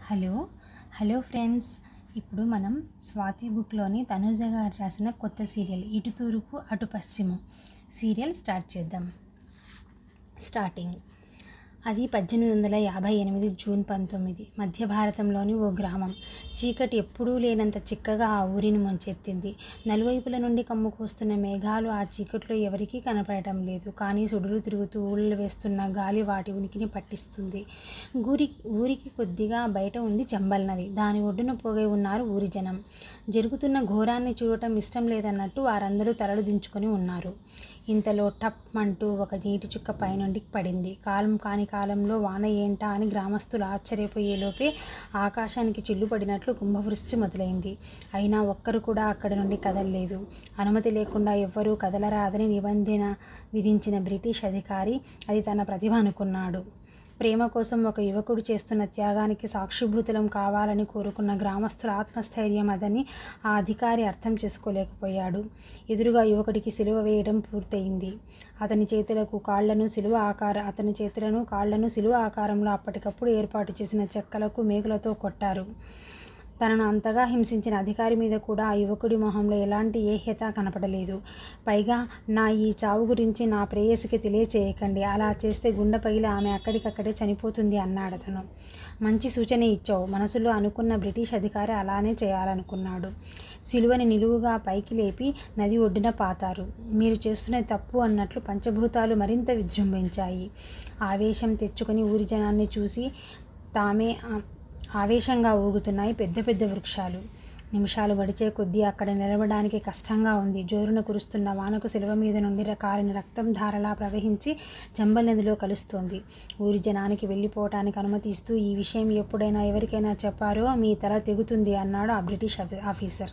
hello hello friends ఇప్పుడు మనం స్వాతి బుక్లోని తనూజ గారు రాసిన కొత్త సీరియల్ ఇటు తూర్పు అటు పశ్చిమం సీరియల్ స్టార్ట్ చేద్దాం స్టార్టింగ్ అది పద్దెనిమిది వందల యాభై ఎనిమిది జూన్ పంతొమ్మిది మధ్య భారతంలోని ఓ గ్రామం చీకటి ఎప్పుడూ లేనంత చిక్కగా ఆ ఊరిని ముంచెత్తింది నలువైపుల నుండి కమ్ముకొస్తున్న మేఘాలు ఆ చీకట్లో ఎవరికీ కనపడటం లేదు కానీ సుడులు తిరుగుతూ ఊళ్ళు వేస్తున్న గాలి వాటి ఉనికిని పట్టిస్తుంది ఊరి ఊరికి కొద్దిగా బయట ఉంది చంబల్ నది దాని ఒడ్డున పోగై ఉన్నారు ఊరి జనం జరుగుతున్న ఘోరాన్ని చూడటం ఇష్టం లేదన్నట్టు వారందరూ తలలు దించుకొని ఉన్నారు ఇంతలో టప్ అంటూ ఒక నీటి చుక్క పైనుండి పడింది కాలం కాని కాలంలో వాన ఏంటా అని గ్రామస్తులు ఆశ్చర్యపోయేలోపే ఆకాశానికి చిల్లు పడినట్లు కుంభవృష్టి మొదలైంది అయినా ఒక్కరు కూడా అక్కడి నుండి కదలలేదు అనుమతి లేకుండా ఎవ్వరూ కదలరాదని నిబంధన విధించిన బ్రిటిష్ అధికారి అది తన ప్రతిభ అనుకున్నాడు ప్రేమ కోసం ఒక యువకుడు చేస్తున్న త్యాగానికి సాక్షిభూతులం కావాలని కోరుకున్న గ్రామస్తుల ఆత్మస్థైర్యం అదని ఆ అధికారి అర్థం చేసుకోలేకపోయాడు ఎదురుగా యువకుడికి సిలువ వేయడం పూర్తయింది అతని చేతులకు కాళ్లను సిలువ ఆకార అతని చేతులను కాళ్లను సిలువ ఆకారంలో అప్పటికప్పుడు ఏర్పాటు చేసిన చెక్కలకు మేకులతో కొట్టారు తనను అంతగా హింసించిన అధికారి మీద కూడా ఆ యువకుడి మొహంలో ఎలాంటి ఏహ్యత కనపడలేదు పైగా నా ఈ చావు గురించి నా ప్రేయసికి తెలియచేయకండి అలా చేస్తే గుండె పగిలి ఆమె అక్కడికక్కడే చనిపోతుంది అన్నాడు అతను మంచి సూచన ఇచ్చావు మనసులో అనుకున్న బ్రిటిష్ అధికారి అలానే చేయాలనుకున్నాడు సిలువని నిలువుగా పైకి లేపి నది ఒడ్డున పాతారు మీరు చేస్తున్న తప్పు అన్నట్లు పంచభూతాలు మరింత విజృంభించాయి ఆవేశం తెచ్చుకొని ఊరి జనాన్ని చూసి తామే ఆవేశంగా ఊగుతున్నాయి పెద్ద పెద్ద వృక్షాలు నిమిషాలు గడిచే కొద్దీ అక్కడ నిలవడానికి కష్టంగా ఉంది జోరున కురుస్తున్న వానకు శిలువ మీద నుండి కారిన రక్తం ధారలా ప్రవహించి చంబల్ నదిలో కలుస్తోంది ఊరి జనానికి వెళ్ళిపోవటానికి అనుమతి ఇస్తూ ఈ విషయం ఎప్పుడైనా ఎవరికైనా చెప్పారో మీ తల తెగుతుంది అన్నాడు ఆ బ్రిటిష్ ఆఫీసర్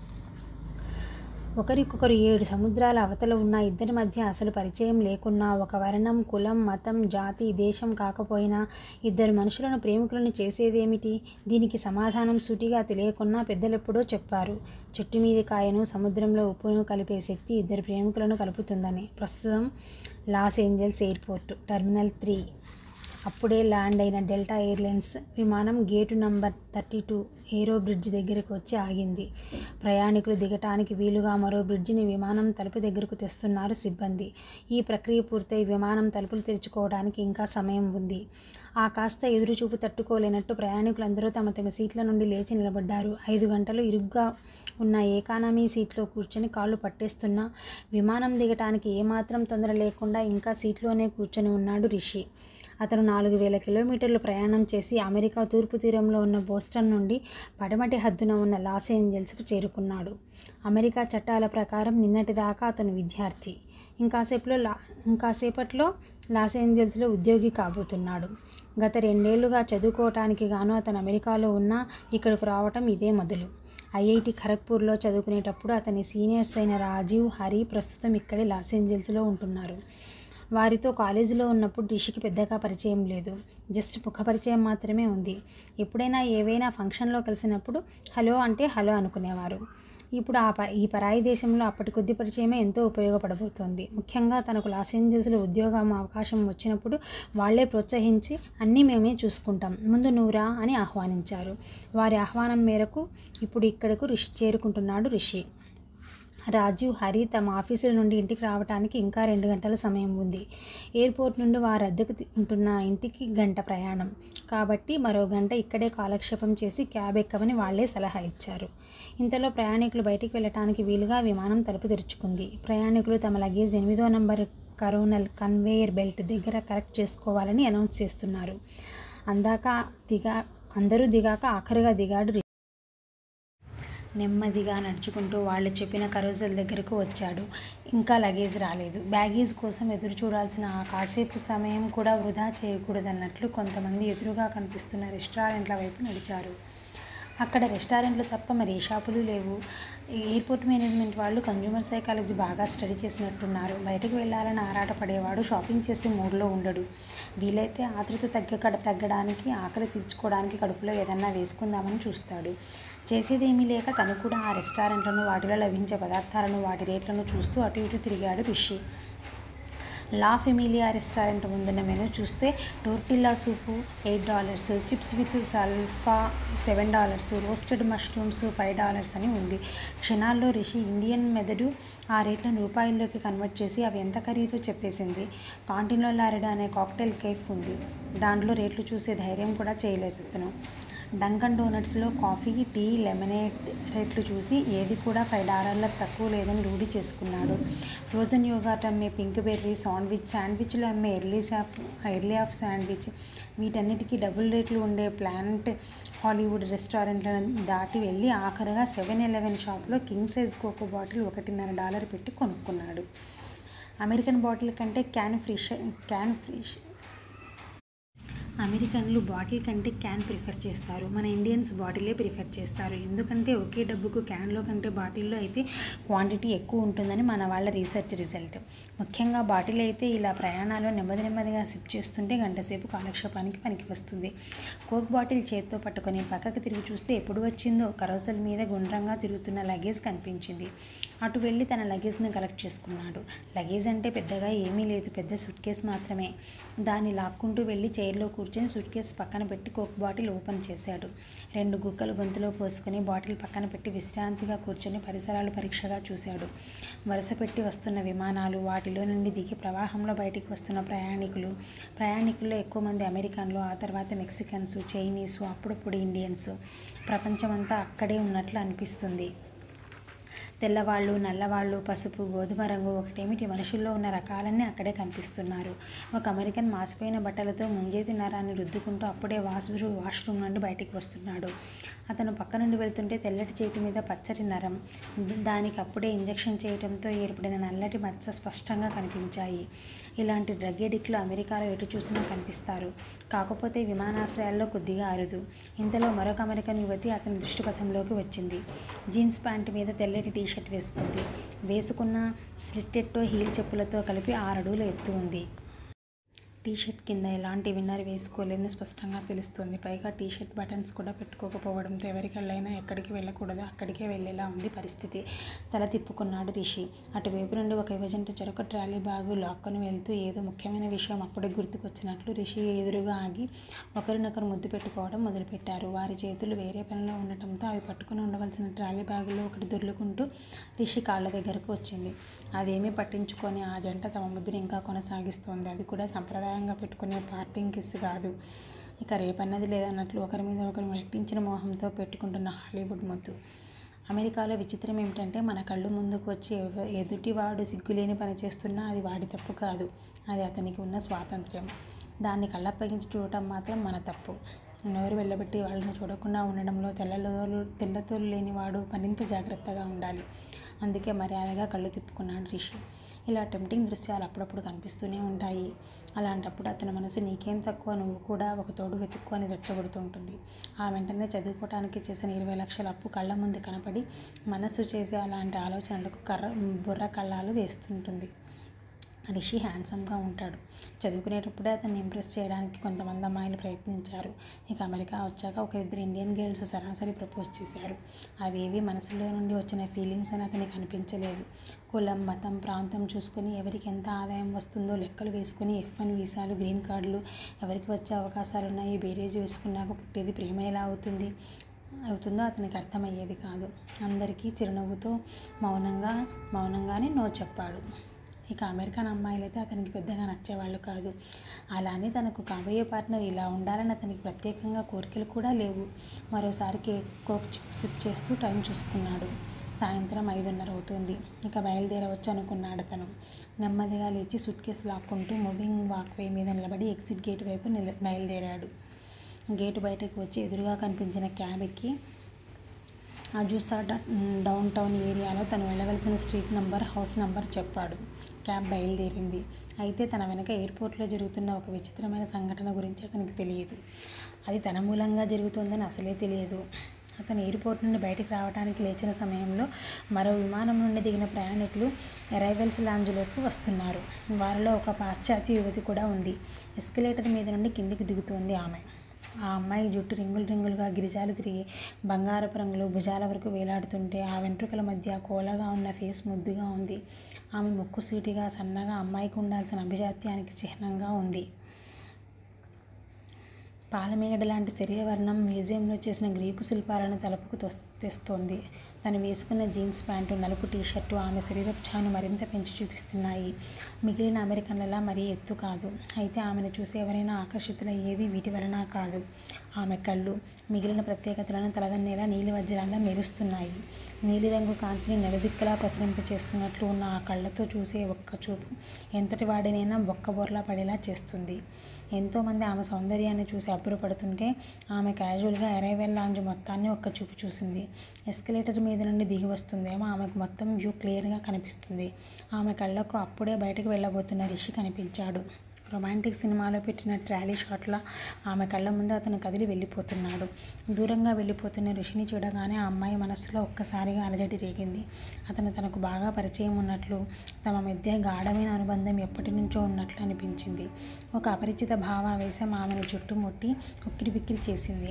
ఒకరికొకరు ఏడు సముద్రాల అవతల ఉన్న ఇద్దరి మధ్య అసలు పరిచయం లేకున్నా ఒక వర్ణం కులం మతం జాతి దేశం కాకపోయినా ఇద్దరు మనుషులను ప్రేమికులను చేసేదేమిటి దీనికి సమాధానం సూటిగా తెలియకున్నా పెద్దలెప్పుడో చెప్పారు చెట్టు మీది కాయను సముద్రంలో ఉప్పును కలిపే శక్తి ఇద్దరు ప్రేమికులను కలుపుతుందని ప్రస్తుతం Los Angeles airport terminal three అప్పుడే ల్యాండ్ అయిన డెల్టా ఎయిర్లైన్స్ విమానం gate number thirty two aero bridge దగ్గరకు వచ్చి ఆగింది ప్రయాణికులు దిగటానికి వీలుగా మరో బ్రిడ్జిని విమానం తలుపు దగ్గరకు తెస్తున్నారు సిబ్బంది ఈ ప్రక్రియ పూర్తయి విమానం తలుపులు తెరుచుకోవడానికి ఇంకా సమయం ఉంది ఆ కాస్త ఎదురుచూపు తట్టుకోలేనట్టు ప్రయాణికులందరూ తమ తమ సీట్ల నుండి లేచి నిలబడ్డారు ఐదు గంటలు ఇరుగ్గా ఉన్న ఎకానమీ సీట్లో కూర్చొని కాళ్ళు పట్టేస్తున్న విమానం దిగటానికి ఏమాత్రం తొందర లేకుండా ఇంకా సీట్లోనే కూర్చొని ఉన్నాడు రిషి అతను నాలుగు వేల కిలోమీటర్లు ప్రయాణం చేసి అమెరికా తూర్పు తీరంలో ఉన్న బోస్టన్ నుండి పడమటి హద్దున ఉన్న లాస్ ఏంజల్స్కు చేరుకున్నాడు అమెరికా చట్టాల ప్రకారం నిన్నటిదాకా అతను విద్యార్థి ఇంకాసేపులో లా ఇంకాసేపట్లో లాస్ ఏంజల్స్లో ఉద్యోగి కాబోతున్నాడు గత రెండేళ్లుగా చదువుకోవటానికి గాను అతను అమెరికాలో ఉన్నా ఇక్కడకు రావటం ఇదే మొదలు ఐఐటి ఖరగ్పూర్లో చదువుకునేటప్పుడు అతని సీనియర్స్ అయిన రాజీవ్ హరి ప్రస్తుతం ఇక్కడే లాస్ ఏంజల్స్లో ఉంటున్నారు వారితో కాలేజీలో ఉన్నప్పుడు రిషికి పెద్దగా పరిచయం లేదు జస్ట్ ముఖ పరిచయం మాత్రమే ఉంది ఎప్పుడైనా ఏవైనా ఫంక్షన్లో కలిసినప్పుడు హలో అంటే హలో అనుకునేవారు ఇప్పుడు ఆ ప ఈ పరాయి దేశంలో అప్పటి కొద్ది పరిచయమే ఎంతో ఉపయోగపడబోతోంది ముఖ్యంగా తనకు లాస్ ఏంజల్స్లో ఉద్యోగం అవకాశం వచ్చినప్పుడు వాళ్లే ప్రోత్సహించి అన్నీ మేమే చూసుకుంటాం ముందు నువ్వురా అని ఆహ్వానించారు వారి ఆహ్వానం మేరకు ఇప్పుడు ఇక్కడకు రిషి చేరుకుంటున్నాడు రిషి రాజీవ్ హరి తమ ఆఫీసుల నుండి ఇంటికి రావడానికి ఇంకా రెండు గంటల సమయం ఉంది ఎయిర్పోర్ట్ నుండి వారు అద్దెకు ఉంటున్న ఇంటికి గంట ప్రయాణం కాబట్టి మరో గంట ఇక్కడే కాలక్షేపం చేసి క్యాబ్ ఎక్కమని వాళ్లే సలహా ఇచ్చారు ఇంతలో ప్రయాణికులు బయటికి వెళ్ళటానికి వీలుగా విమానం తలుపు తెరుచుకుంది ప్రయాణికులు తమ లగేజ్ ఎనిమిదో నంబర్ కరోనల్ కన్వేయర్ బెల్ట్ దగ్గర కరెక్ట్ చేసుకోవాలని అనౌన్స్ చేస్తున్నారు అందాక దిగా అందరూ దిగాక ఆఖరిగా దిగాడు నెమ్మదిగా నడుచుకుంటూ వాళ్ళు చెప్పిన కరోజల్ దగ్గరకు వచ్చాడు ఇంకా లగేజ్ రాలేదు బ్యాగేజ్ కోసం ఎదురు చూడాల్సిన ఆ కాసేపు సమయం కూడా వృధా చేయకూడదన్నట్లు కొంతమంది ఎదురుగా కనిపిస్తున్న రెస్టారెంట్ల వైపు నడిచారు అక్కడ రెస్టారెంట్లు తప్ప మరి ఏ షాపులు లేవు ఎయిర్పోర్ట్ మేనేజ్మెంట్ వాళ్ళు కన్జ్యూమర్ సైకాలజీ బాగా స్టడీ చేసినట్టున్నారు బయటకు వెళ్ళాలని ఆరాటపడేవాడు షాపింగ్ చేసే మూడ్లో ఉండడు వీలైతే ఆతృత తగ్గ తగ్గడానికి ఆకలి తీర్చుకోవడానికి కడుపులో ఏదన్నా వేసుకుందామని చూస్తాడు చేసేదేమీ లేక తను కూడా ఆ రెస్టారెంట్లను వాటిలో లభించే పదార్థాలను వాటి రేట్లను చూస్తూ అటు ఇటు తిరిగాడు రిషి లా ఫెమిలియా రెస్టారెంట్ ముందున్న మెనూ చూస్తే tortilla soup eight dollars chips with salsa seven dollars roasted mushrooms five dollars అని ఉంది క్షణాల్లో రిషి ఇండియన్ మెదడు ఆ రేట్లను రూపాయల్లోకి కన్వర్ట్ చేసి అవి ఎంత ఖరీదో చెప్పేసింది కాంటినో లారెడా అనే కాక్టైల్ కేఫ్ ఉంది దాంట్లో రేట్లు చూసే ధైర్యం కూడా చేయలేదు అతను డంకన్ డోనట్స్లో కాఫీ టీ లెమనేడ్ రేట్లు చూసి ఏది కూడా ఫైవ్ డాలర్లకు తక్కువ లేదని రూఢి చేసుకున్నాడు ఫ్రోజన్ యోగాట్ అమ్మే పింక్ బెర్రీ శాండ్విచ్ శాండ్విచ్లో అమ్మే ఎర్లీ సాఫ్ ఎర్లీ ఆఫ్ శాండ్విచ్ వీటన్నిటికీ డబుల్ రేట్లు ఉండే ప్లానెట్ హాలీవుడ్ రెస్టారెంట్లను దాటి వెళ్ళి ఆఖరుగా సెవెన్ ఎలెవెన్ షాప్లో కింగ్ సైజ్ కోకో బాటిల్ ఒకటిన్నర డాలర్ పెట్టి కొనుక్కున్నాడు అమెరికన్ బాటిల్ కంటే క్యాన్ ఫ్రిష్ క్యాన్ ఫ్రిష్ అమెరికన్లు బాటిల్ కంటే క్యాన్ ప్రిఫర్ చేస్తారు మన ఇండియన్స్ బాటిలే ప్రిఫర్ చేస్తారు ఎందుకంటే ఒకే డబ్బుకు క్యాన్లో కంటే బాటిల్లో అయితే క్వాంటిటీ ఎక్కువ ఉంటుందని మన వాళ్ళ రీసెర్చ్ రిజల్ట్ ముఖ్యంగా బాటిల్ అయితే ఇలా ప్రయాణాల్లో నెమ్మది నెమ్మదిగా సిప్ చేస్తుంటే గంటసేపు కాలక్షేపానికి పనికి వస్తుంది కోక్ బాటిల్ చేత్తో పట్టుకొని పక్కకు తిరిగి చూస్తే ఎప్పుడు వచ్చిందో కరోసల్ మీద గుండ్రంగా తిరుగుతున్న లగేజ్ కనిపించింది అటు వెళ్ళి తన లగేజ్ని కలెక్ట్ చేసుకున్నాడు లగేజ్ అంటే పెద్దగా ఏమీ లేదు పెద్ద సూట్ కేస్ మాత్రమే దాన్ని లాక్కుంటూ వెళ్ళి చైర్లో కూర్చొని సూట్ కేస్ పక్కన పెట్టి కోక్ బాటిల్ ఓపెన్ చేశాడు రెండు గుక్కలు గొంతులో పోసుకొని బాటిల్ పక్కన పెట్టి విశ్రాంతిగా కూర్చొని పరిసరాలు పరీక్షగా చూశాడు వరుస పెట్టి వస్తున్న విమానాలు వాటిలో నుండి దిగి ప్రవాహంలో బయటికి వస్తున్న ప్రయాణికులు ప్రయాణికుల్లో ఎక్కువ మంది అమెరికన్లు ఆ తర్వాత మెక్సికన్స్ చైనీసు అప్పుడప్పుడు ఇండియన్స్ ప్రపంచమంతా అక్కడే ఉన్నట్లు అనిపిస్తుంది తెల్లవాళ్ళు నల్లవాళ్ళు పసుపు గోధుమ రంగు ఒకటేమిటి మనుషుల్లో ఉన్న రకాలన్నీ అక్కడే కనిపిస్తున్నారు ఒక అమెరికన్ మాసిపోయిన బట్టలతో ముంజేతి నరాన్ని రుద్దుకుంటూ అప్పుడే వాసు వాష్రూమ్ నుండి బయటికి వస్తున్నాడు అతను పక్క నుండి వెళ్తుంటే తెల్లటి చేతి మీద పచ్చటి నరం దానికి అప్పుడే ఇంజెక్షన్ చేయడంతో ఏర్పడిన నల్లటి మచ్చ స్పష్టంగా కనిపించాయి ఇలాంటి డ్రగ్ ఎడిక్లు అమెరికాలో ఎటు చూసినా కనిపిస్తారు కాకపోతే విమానాశ్రయాల్లో కొద్దిగా అరుదు ఇంతలో మరొక అమెరికన్ యువతి అతని దృష్టిపథంలోకి వచ్చింది జీన్స్ ప్యాంట్ మీద తెల్లటి టీషర్ట్ వేసుకుంది వేసుకున్న స్లిట్టెట్టో హీల్ చెప్పులతో కలిపి ఆరడుగుల ఎత్తు ఉంది టీషర్ట్ కింద ఎలాంటి విన్నర్ వేసుకోలేదని స్పష్టంగా తెలుస్తుంది పైగా టీషర్ట్ బటన్స్ కూడా పెట్టుకోకపోవడంతో ఎవరికెళ్ళైనా ఎక్కడికి వెళ్ళకూడదు అక్కడికే వెళ్ళేలా ఉంది పరిస్థితి తల తిప్పుకున్నాడు రిషి అటువైపు నుండి ఒక యువజంట చెరొక ట్రాలీ బ్యాగు లాక్కొని వెళ్తూ ఏదో ముఖ్యమైన విషయం అప్పుడే గుర్తుకొచ్చినట్లు రిషి ఎదురుగా ఆగి ఒకరినొకరు ముద్దు పెట్టుకోవడం మొదలుపెట్టారు వారి చేతులు వేరే పనిలో ఉండటంతో అవి పట్టుకుని ఉండవలసిన ట్రాలీ బ్యాగులో ఒకటి దొర్లుకుంటూ రిషి కాళ్ళ దగ్గరకు వచ్చింది అదేమీ పట్టించుకొని ఆ జంట తమ ముద్దుని ఇంకా కొనసాగిస్తోంది అది కూడా సంప్రదాయంగా పెట్టుకునే పార్టింగ్ కిస్ కాదు ఇక రేపన్నది లేదన్నట్లు ఒకరి మీద ఒకరు రెట్టించిన మోహంతో పెట్టుకుంటున్న హాలీవుడ్ ముద్దు అమెరికాలో విచిత్రం ఏమిటంటే మన కళ్ళు ముందుకు వచ్చి ఎవ- ఎదుటివాడు సిగ్గులేని పని చేస్తున్నా అది వాడి తప్పు కాదు అది అతనికి ఉన్న స్వాతంత్ర్యం దాన్ని కళ్ళప్పగించి చూడటం మాత్రం మన తప్పు నోరు వెళ్ళబెట్టి వాళ్ళని చూడకుండా ఉండడంలో తెల్లతోలు తెల్లతోలు లేనివాడు మరింత జాగ్రత్తగా ఉండాలి అందుకే మర్యాదగా కళ్ళు తిప్పుకున్నాడు రిషి ఇలా టెంప్టింగ్ దృశ్యాలు అప్పుడప్పుడు కనిపిస్తూనే ఉంటాయి అలాంటప్పుడు అతని మనసు నీకేం తక్కువ నువ్వు కూడా ఒక తోడు వెతుక్కు అని రెచ్చగొడుతుంటుంది ఆ వెంటనే చదువుకోవటానికి చేసిన ఇరవై లక్షల అప్పు కళ్ళ ముందు కనపడి మనస్సు చేసే అలాంటి ఆలోచనలకు కర్ర బుర్ర కళ్ళాలు వేస్తుంటుంది రిషి హ్యాండ్సమ్గా ఉంటాడు చదువుకునేటప్పుడే అతన్ని ఇంప్రెస్ చేయడానికి కొంతమంది అమ్మాయిలు ప్రయత్నించారు ఇక అమెరికా వచ్చాక ఒక ఇద్దరు ఇండియన్ గర్ల్స్ సరాసరి ప్రపోజ్ చేశారు అవేవి మనసులో నుండి వచ్చిన ఫీలింగ్స్ అని అతనికి అనిపించలేదు కులం మతం ప్రాంతం చూసుకొని ఎవరికి ఎంత ఆదాయం వస్తుందో లెక్కలు వేసుకొని ఎఫ్ వన్ వీసాలు గ్రీన్ కార్డులు ఎవరికి వచ్చే అవకాశాలు ఉన్నాయి బేరేజ్ వేసుకున్నాక పుట్టేది ప్రేమ ఎలా అవుతుంది అవుతుందో అతనికి అర్థమయ్యేది కాదు అందరికీ చిరునవ్వుతో మౌనంగా మౌనంగానే నో చెప్పాడు ఇక అమెరికన్ అమ్మాయిలు అయితే అతనికి పెద్దగా నచ్చేవాళ్ళు కాదు అలానే తనకు కాబోయే పార్ట్నర్ ఇలా ఉండాలని అతనికి ప్రత్యేకంగా కోరికలు కూడా లేవు మరోసారి కేక్ కోక్ సిప్ చేస్తూ టైం చూసుకున్నాడు సాయంత్రం ఐదున్నర అవుతుంది ఇక బయలుదేరవచ్చు అనుకున్నాడు అతను నెమ్మదిగా లేచి సూట్ కేసు లాక్కుంటూ మూవింగ్ వాక్వే మీద నిలబడి ఎగ్జిట్ గేట్ వైపు నిల బయలుదేరాడు గేటు బయటకు వచ్చి ఎదురుగా కనిపించిన క్యాబ్ ఎక్కి ఆ జూసా డౌన్ టౌన్ ఏరియాలో తను వెళ్ళవలసిన స్ట్రీట్ నంబర్ హౌస్ నంబర్ చెప్పాడు క్యాబ్ బయలుదేరింది అయితే తన వెనక ఎయిర్పోర్ట్లో జరుగుతున్న ఒక విచిత్రమైన సంఘటన గురించి అతనికి తెలియదు అది తన మూలంగా జరుగుతుందని అసలే తెలియదు అతను ఎయిర్పోర్ట్ నుండి బయటికి రావడానికి లేచిన సమయంలో మరో విమానం నుండి దిగిన ప్రయాణికులు అరైవల్స్ లాంజ్లోకి వస్తున్నారు వారిలో ఒక పాశ్చాత్య యువతి కూడా ఉంది ఎస్కలేటర్ మీద నుండి కిందికి దిగుతోంది ఆమె ఆ అమ్మాయి జుట్టు రింగులు రింగులుగా గిరిజాలు తిరిగి బంగారపు రంగులు భుజాల వరకు వేలాడుతుంటే ఆ వెంట్రుకల మధ్య కోలగా ఉన్న ఫేస్ ముద్దుగా ఉంది ఆమె ముక్కు సూటిగా సన్నగా అమ్మాయికి ఉండాల్సిన అభిజాత్యానికి చిహ్నంగా ఉంది పాలమేగడ లాంటి శరీరవర్ణం మ్యూజియంలో చేసిన గ్రీకు శిల్పాలను తలుపుకు తొస్- తెస్తోంది తను వేసుకున్న జీన్స్ ప్యాంటు నలుపు టీషర్టు ఆమె శరీరపు ఛాను మరింత పెంచి చూపిస్తున్నాయి మిగిలిన అమెరికన్లలా మరీ ఎత్తు కాదు అయితే ఆమెను చూసి ఎవరైనా ఆకర్షితులయ్యేది వీటి వలన కాదు ఆమె కళ్ళు మిగిలిన ప్రత్యేకతలను తలదన్నేలా నీలి వజ్రాల్లా మెరుస్తున్నాయి నీలిరంగు కాంతిని నలుదిక్కలా ప్రసరింపచేస్తున్నట్లు ఉన్న ఆ కళ్ళతో చూసే ఒక్క చూపు ఎంతటి వాడినైనా బొక్కబోర్లా పడేలా చేస్తుంది ఎంతోమంది ఆమె సౌందర్యాన్ని చూసి అబ్బురపడుతుంటే ఆమె క్యాజువల్గా అరైవల్ లాంజ్ మొత్తాన్ని ఒక్క చూపు చూసింది ఎస్కలేటర్ మీద నుండి దిగి వస్తుందేమో ఆమెకు మొత్తం వ్యూ క్లియర్గా కనిపిస్తుంది ఆమె కళ్ళకు అప్పుడే బయటకు వెళ్ళబోతున్న రిషి కనిపించాడు రొమాంటిక్ సినిమాలో పెట్టిన ట్రాలీ షాట్లా ఆమె కళ్ళ ముందు అతను కదిలి వెళ్ళిపోతున్నాడు దూరంగా వెళ్ళిపోతున్న ఋషిని చూడగానే ఆ అమ్మాయి మనస్సులో ఒక్కసారిగా అలజడి రేగింది అతను తనకు బాగా పరిచయం ఉన్నట్లు తమ మధ్య గాఢమైన అనుబంధం ఎప్పటి నుంచో ఉన్నట్లు అనిపించింది ఒక అపరిచిత భావావేశం ఆమెను చుట్టుముట్టి ఉక్కిరి బిక్కిరి చేసింది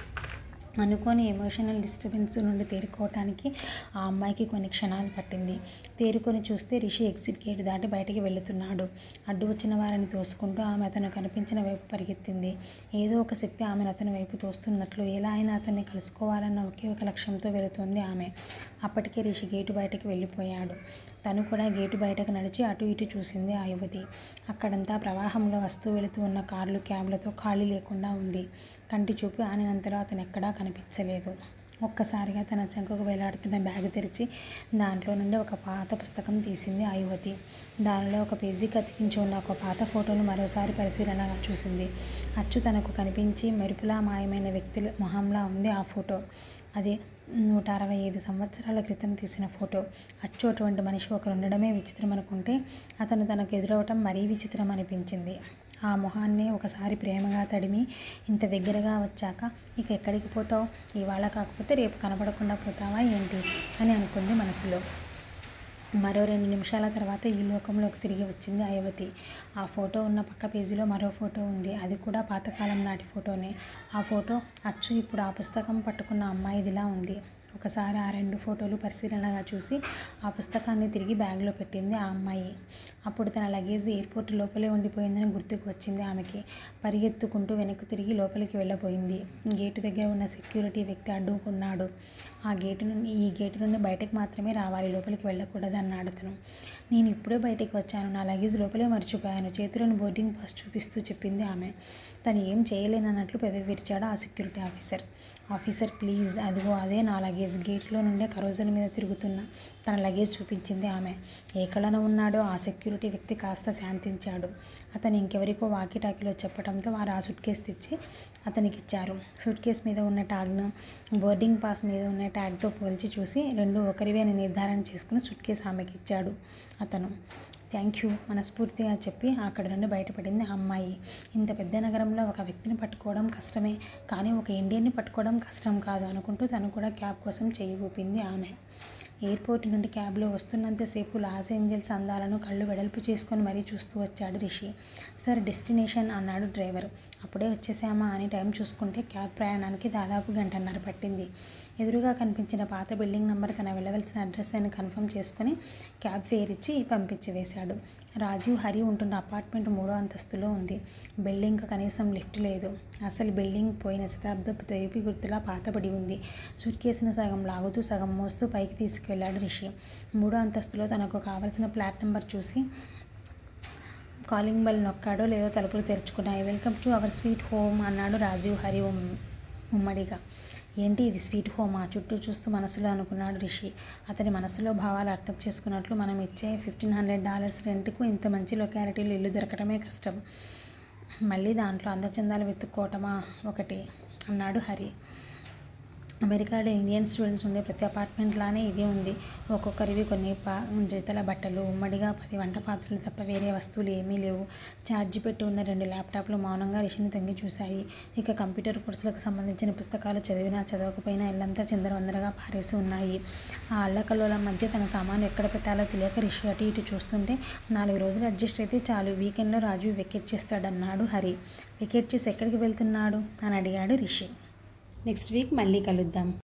అనుకోని ఎమోషనల్ డిస్టర్బెన్స్ నుండి తేరుకోవటానికి ఆ అమ్మాయికి కొన్ని క్షణాలు పట్టింది తేరుకొని చూస్తే రిషి ఎగ్జిట్ గేట్ దాటి బయటికి వెళుతున్నాడు అడ్డు వచ్చిన వారిని తోసుకుంటూ ఆమె అతను కనిపించిన వైపు పరిగెత్తింది ఏదో ఒక శక్తి ఆమెను అతని వైపు తోస్తున్నట్లు ఎలా అయినా అతన్ని కలుసుకోవాలన్న ఒకే ఒక లక్ష్యంతో వెళుతోంది ఆమె అప్పటికే రిషి గేటు బయటకు వెళ్ళిపోయాడు తను కూడా గేటు బయటకు నడిచి అటు ఇటు చూసింది ఆ యువతి అక్కడంతా ప్రవాహంలో వస్తూ వెళుతూ ఉన్న కార్లు క్యాబ్లతో ఖాళీ లేకుండా ఉంది కంటి చూపు ఆనినంతలో అతను ఎక్కడా కనిపించలేదు ఒక్కసారిగా తన చంకకు వేలాడుతున్న బ్యాగ్ తెరిచి దాంట్లో నుండి ఒక పాత పుస్తకం తీసింది ఆ యువతి దానిలో ఒక పేజీకి అతికించి ఉన్న ఒక పాత ఫోటోను మరోసారి పరిశీలనగా చూసింది అచ్చు తనకు కనిపించి మెరుపులా మాయమైన వ్యక్తి మొహంలా ఉంది ఆ ఫోటో అది నూట అరవై ఐదు సంవత్సరాల క్రితం తీసిన ఫోటో అచ్చు అటువంటి మనిషి ఒకరు ఉండడమే విచిత్రం అనుకుంటే అతను తనకు ఎదురవటం మరీ విచిత్రం అనిపించింది ఆ మొహాన్ని ఒకసారి ప్రేమగా తడిమి ఇంత దగ్గరగా వచ్చాక ఇక ఎక్కడికి పోతావు ఇవాళ కాకపోతే రేపు కనపడకుండా పోతావా ఏంటి అని అనుకుంది మనసులో మరో రెండు నిమిషాల తర్వాత ఈ లోకంలోకి తిరిగి వచ్చింది ఆ యువతి ఆ ఫోటో ఉన్న పక్క పేజీలో మరో ఫోటో ఉంది అది కూడా పాతకాలం నాటి ఫోటోనే ఆ ఫోటో అచ్చు ఇప్పుడు ఆ పుస్తకం పట్టుకున్న అమ్మాయిదిలా ఉంది ఒకసారి ఆ రెండు ఫోటోలు పరిశీలనగా చూసి ఆ పుస్తకాన్ని తిరిగి బ్యాగ్లో పెట్టింది ఆ అమ్మాయి అప్పుడు తన లగేజ్ ఎయిర్పోర్ట్ లోపలే ఉండిపోయిందని గుర్తుకు వచ్చింది ఆమెకి పరిగెత్తుకుంటూ వెనక్కి తిరిగి లోపలికి వెళ్ళబోయింది గేటు దగ్గర ఉన్న సెక్యూరిటీ వ్యక్తి అడ్డుకున్నాడు ఆ గేటు నుండి ఈ గేటు నుండి బయటకు మాత్రమే రావాలి లోపలికి వెళ్ళకూడదు అన్నాడు అతను నేను ఇప్పుడే బయటికి వచ్చాను నా లగేజ్ లోపలే మర్చిపోయాను చేతిలోని బోర్డింగ్ పాస్ చూపిస్తూ చెప్పింది ఆమె తను ఏం చేయలేనన్నట్లు పెదవి విరిచాడు ఆ సెక్యూరిటీ ఆఫీసర్ ఆఫీసర్ ప్లీజ్ అదిగో అదే నా లగేజ్ గేట్లో నుండే కరోజన్ మీద తిరుగుతున్న తన లగేజ్ చూపించింది ఆమె ఏ కళన ఉన్నాడో ఆ సెక్యూరిటీ వ్యక్తి కాస్త శాంతించాడు అతను ఇంకెవరికో వాకిటాకీలో చెప్పడంతో వారు ఆ సూట్ కేసు తెచ్చి అతనికి ఇచ్చారు సూట్ కేస్ మీద ఉన్న ట్యాగ్ను బోర్డింగ్ పాస్ మీద ఉన్న ట్యాగ్తో పోల్చి చూసి రెండు ఒకరివే అని నిర్ధారణ చేసుకుని సూట్ కేసు ఆమెకి ఇచ్చాడు అతను థ్యాంక్ యూ మనస్ఫూర్తిగా చెప్పి అక్కడ నుండి బయటపడింది ఆ అమ్మాయి ఇంత పెద్ద నగరంలో ఒక వ్యక్తిని పట్టుకోవడం కష్టమే కానీ ఒక ఇండియన్ని పట్టుకోవడం కష్టం కాదు అనుకుంటూ తను కూడా క్యాబ్ కోసం చేయి ఊపింది ఆమె ఎయిర్పోర్ట్ నుండి క్యాబ్లో వస్తున్నంతసేపు లాస్ ఏంజల్స్ అందాలను కళ్ళు వెడల్పు చేసుకొని మరీ చూస్తూ వచ్చాడు రిషి సార్ డెస్టినేషన్ అన్నాడు డ్రైవర్ అప్పుడే వచ్చేసామా అని టైం చూసుకుంటే క్యాబ్ ప్రయాణానికి దాదాపు గంటన్నర పట్టింది ఎదురుగా కనిపించిన పాత బిల్డింగ్ నెంబర్ తన వెళ్ళవలసిన అడ్రస్ అని కన్ఫర్మ్ చేసుకుని క్యాబ్ ఫేర్ ఇచ్చి పంపించి వేశాడు రాజీవ్ హరి ఉంటున్న అపార్ట్మెంట్ మూడో అంతస్తులో ఉంది బిల్డింగ్ కనీసం లిఫ్ట్ లేదు అసలు బిల్డింగ్ పోయిన శతాబ్దపు తేపి గుర్తులా పాతబడి ఉంది సూట్ కేసును సగం లాగుతూ సగం మోస్తూ పైకి తీసుకువెళ్ళాడు రిషి మూడో అంతస్తులో తనకు కావలసిన ఫ్లాట్ నెంబర్ చూసి కాలింగ్ బెల్ నొక్కాడో లేదో తలుపులు తెరుచుకున్నాయి welcome to our sweet home అన్నాడు రాజీవ్ హరి ఉమ్- ఉమ్మడిగా ఏంటి ఇది స్వీట్ హోమా చుట్టూ చూస్తూ మనసులో అనుకున్నాడు రిషి అతని మనసులో భావాలు అర్థం చేసుకున్నట్లు మనం ఇచ్చే ఫిఫ్టీన్ హండ్రెడ్ డాలర్స్ రెంట్కు ఇంత మంచి లొకాలిటీలో ఇల్లు దొరకటమే కష్టం మళ్ళీ దాంట్లో అందచందాలు వెతుక్కోవటమా ఒకటి అన్నాడు హరి అమెరికాలో ఇండియన్ స్టూడెంట్స్ ఉండే ప్రతి అపార్ట్మెంట్ లానే ఇది ఉంది ఒక్కొక్కరివి కొన్ని పా జతల బట్టలు ఉమ్మడిగా పది వంట పాత్రలు తప్ప వేరే వస్తువులు ఏమీ లేవు ఛార్జీ పెట్టి ఉన్న రెండు ల్యాప్టాప్లు మౌనంగా రిషిని తొంగి చూశాయి ఇక కంప్యూటర్ కోర్సులకు సంబంధించిన పుస్తకాలు చదివినా చదవకపోయినా ఇల్లంతా చిందరవందరగా పారేసి ఉన్నాయి ఆ అల్లకల్లోల మధ్య తన సామాను ఎక్కడ పెట్టాలో తెలియక రిషి అటు ఇటు చూస్తుంటే నాలుగు రోజులు అడ్జస్ట్ అయితే చాలు వీకెండ్లో రాజు వెకెట్ చేస్తాడన్నాడు హరి వెకెట్ చేసి ఎక్కడికి వెళ్తున్నాడు అని అడిగాడు రిషి నెక్స్ట్ వీక్ మళ్ళీ కలుద్దాం